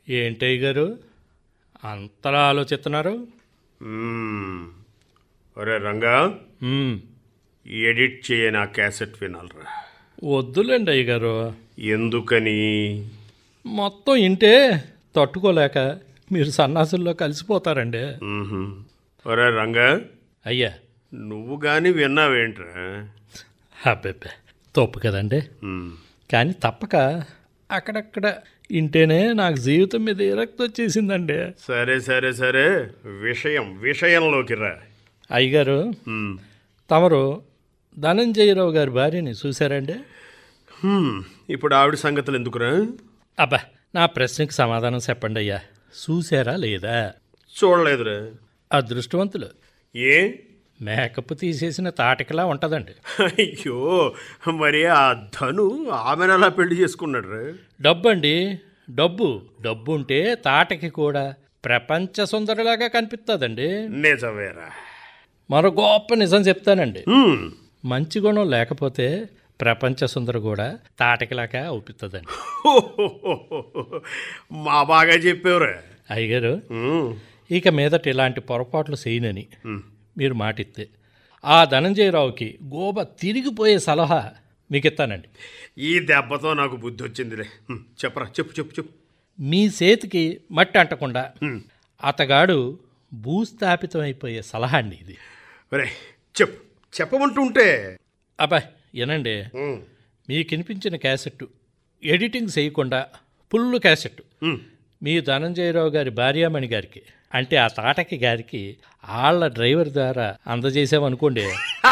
ఏంటయ్య గారు అంతలా ఆలోచిస్తున్నారు మ్మ్. ఒరే రంగా మ్మ్. ఎడిట్ చేయని ఆ క్యాసెట్ వినాలరా వద్దులేండి అయ్య గారు ఎందుకని మొత్తం ఇంటే తట్టుకోలేక మీరు సన్నాసుల్లో కలిసిపోతారండి మ్హూ. ఒరే రంగా అయ్యా నువ్వు కానీ విన్నావేంట్రా అబ్బెబ్బే తప్పు కదండి మ్మ్. కానీ తప్పక అక్కడక్కడ ఇంటేనే నాకు జీవితం మీద విరక్తి వచ్చేసిందండి సరే సరే సరే విషయం విషయంలోకి రా అయ్యగారు మ్మ్. తమరు ధనంజయరావు గారి భార్యని చూశారండి హ్మ్. ఇప్పుడు ఆవిడ సంగతులు ఎందుకురా అబ్బా నా ప్రశ్నకి సమాధానం చెప్పండి అయ్యా చూశారా లేదా చూడలేదురా అదృష్టవంతులు ఏ మేకప్ తీసేసిన తాటకలా ఉంటుందండి అయ్యో మరి ఆ ధను ఆమెను అలా పెళ్లి చేసుకున్నాడు రా డబ్బు అండి డబ్బు డబ్బు ఉంటే తాటకి కూడా ప్రపంచ సుందరిలాగా కనిపిస్తుందండి నిజమేరా మరో గొప్ప నిజం చెప్తానండి హ్మ్. మంచి గుణం లేకపోతే ప్రపంచ సుందరి కూడా తాటకిలాగా అవుపిస్తుందండి మా బాగా చెప్పేవరా అయ్యగారు హ్మ్. ఇక మీదట ఇలాంటి పొరపాట్లు చేయనని హ్మ్. మీరు మాటిస్తే ఆ ధనంజయరావుకి గోబ తిరిగిపోయే సలహా మీకు ఇస్తానండి ఈ దెబ్బతో నాకు బుద్ధి వచ్చిందిలే హ్మ్. చెప్పరా చెప్పు చెప్పు చెప్పు మీ చేతికి మట్టి అంటకుండా హ్మ్. అతగాడు భూస్థాపితం అయిపోయే సలహా అండి ఇది ఒరే చెప్పు చెప్పమంటుంటే అబ్బా వినండి హ్మ్. మీకు వినిపించిన క్యాసెట్ ఎడిటింగ్ చేయకుండా ఫుల్ క్యాసెట్ హ్మ్. మీ ధనంజయరావు గారి భార్యామణి గారికి అంటే ఆ తాటకి గారికి వాళ్ళ డ్రైవర్ ద్వారా అందజేసామనుకోండి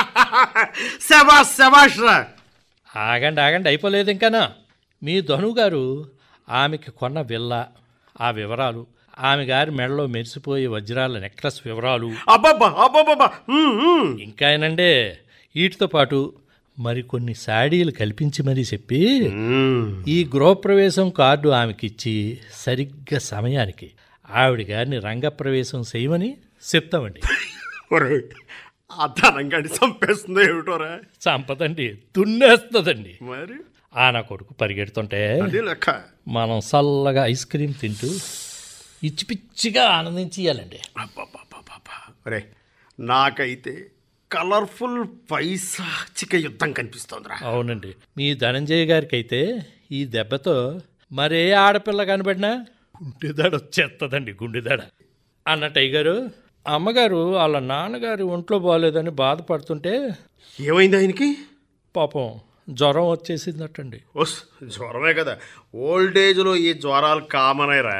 శబాష్ శబాష్ రా ఆగండి ఆగండి అయిపోలేదు ఇంకానా మీ ధను గారు ఆమెకి కొన్న విల్ల ఆ వివరాలు ఆమె గారి మెడలో మెరిసిపోయే వజ్రాల నెక్లెస్ వివరాలు అబ్బబ్బా అబ్బబ్బా హ్మ్, హ్మ్. ఇంకా ఏనండే వీటితో పాటు మరికొన్ని శాడీలు కల్పించి మరీ చెప్పి హ్మ్. ఈ గృహప్రవేశం కార్డు ఆమెకిచ్చి సరిగ్గా సమయానికి ఆవిడ గారిని రంగప్రవేశం చేయమని చెప్తామండి ఒరే ఆ ధనంగాడి చంపేస్తుందో ఏమిటోరా సంపదండి దున్నేస్తుందండి మరి ఆ నా కొడుకు పరిగెడుతుంటే అదే లెక్క మనం చల్లగా ఐస్ క్రీమ్ తింటూ ఇచ్చి పిచ్చిగా ఆనందించేయాలండి అబ్బబ్బబ్బబ్బబ్బా. ఒరే నాకైతే కలర్ఫుల్ పైశాచిక యుద్ధం కనిపిస్తోందిరా అవునండి మీ ధనంజయ గారికి అయితే ఈ దెబ్బతో మరే ఆడపిల్ల కనబడినా గుండెదాడ వచ్చేస్తుందండి గుండెదాడ అన్నట్టు అయ్యగారు అమ్మగారు వాళ్ళ నాన్నగారి ఒంట్లో బాగోలేదని బాధపడుతుంటే ఏమైంది ఆయనకి పాపం జ్వరం వచ్చేసిందటండి ఓస్ జ్వరమే కదా ఓల్డేజ్లో ఈ జ్వరాలు కామనేరా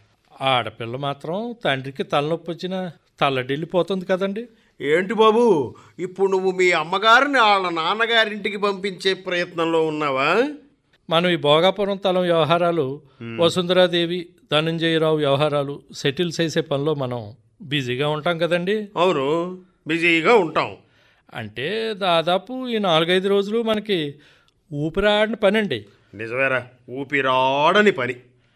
ఆడపిల్ల మాత్రం తండ్రికి తలనొప్పి వచ్చినా తల్లడిల్లిపోతుంది కదండి ఏంటి బాబు ఇప్పుడు నువ్వు మీ అమ్మగారిని వాళ్ళ నాన్నగారింటికి పంపించే ప్రయత్నంలో ఉన్నావా మనం ఈ భోగాపురం తలం వ్యవహారాలు వసుంధరాదేవి ధనంజయరావు వ్యవహారాలు సెటిల్ చేసే పనిలో మనం బిజీగా ఉంటాం కదండి అవును బిజీగా ఉంటాం అంటే దాదాపు ఈ నాలుగైదు రోజులు మనకి ఊపిరాడిన పని అండి నిజమేరా ఊపిరాడని పని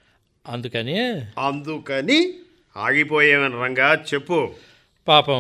అందుకని అందుకని ఆగిపోయేమని రంగా చెప్పు పాపం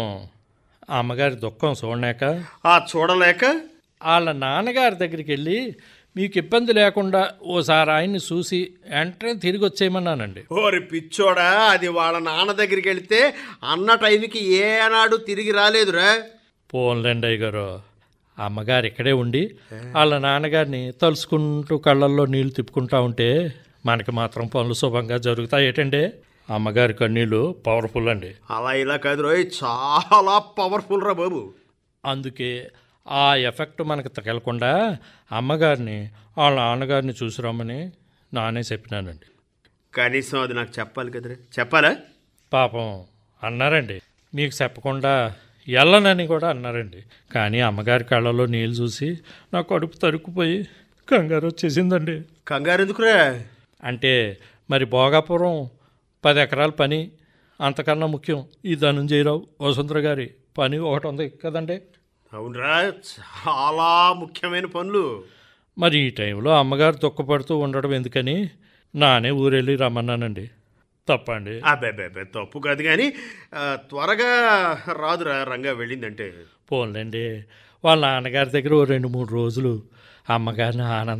ఆ అమ్మగారి దుఃఖం చూడలేక ఆ చూడలేక వాళ్ళ నాన్నగారి దగ్గరికి వెళ్ళి మీకు ఇబ్బంది లేకుండా ఓసారి ఆయన్ని చూసి వెంటనే తిరిగి వచ్చేయమన్నానండి ఓరి పిచ్చోడా అది వాళ్ళ నాన్న దగ్గరికి వెళితే అన్న టైంకి ఏ నాడు తిరిగి రాలేదురా పోన్లేండి అయ్య గారు అమ్మగారు ఇక్కడే ఉండి వాళ్ళ నాన్నగారిని తలుసుకుంటూ కళ్ళల్లో నీళ్లు తిప్పుకుంటా ఉంటే మనకి మాత్రం పనులు శుభంగా జరుగుతాయి ఏంటండి అమ్మగారి కన్నీళ్ళు పవర్ఫుల్ అండి అలా ఇలా కాదు రోయ్ చాలా పవర్ఫుల్ రా బాబు అందుకే ఆ ఎఫెక్ట్ మనకు తగలకుండా అమ్మగారిని వాళ్ళ నాన్నగారిని చూసిరమ్మని నానే చెప్పినానండి కనీసం అది నాకు చెప్పాలి కదరా చెప్పాలా పాపం అన్నారండి మీకు చెప్పకుండా వెళ్ళనని కూడా అన్నారండి కానీ అమ్మగారి కళ్ళలో నీళ్ళు చూసి నా కడుపు తరుక్కుపోయి కంగారు వచ్చేసిందండి కంగారు ఎందుకురా అంటే మరి భోగాపురం పది ఎకరాల పని అంతకన్నా ముఖ్యం ఈ ధనంజయరావు వసుంధర గారి పని ఒకటి ఉంది కదండి అవునరా చాలా ముఖ్యమైన పనులు మరి ఈ టైంలో అమ్మగారు దుఃఖపడుతూ ఉండడం ఎందుకని నానే ఊరెళ్ళి రమ్మన్నానండి తప్పండి అబ్బే తప్పు కాదు కానీ ఆ, త్వరగా రాదురా రంగా వెళ్ళిందంటే పోన్లేండి వాళ్ళ నాన్నగారి దగ్గర ఓ రెండు మూడు రోజులు అమ్మగారిని ఆనంద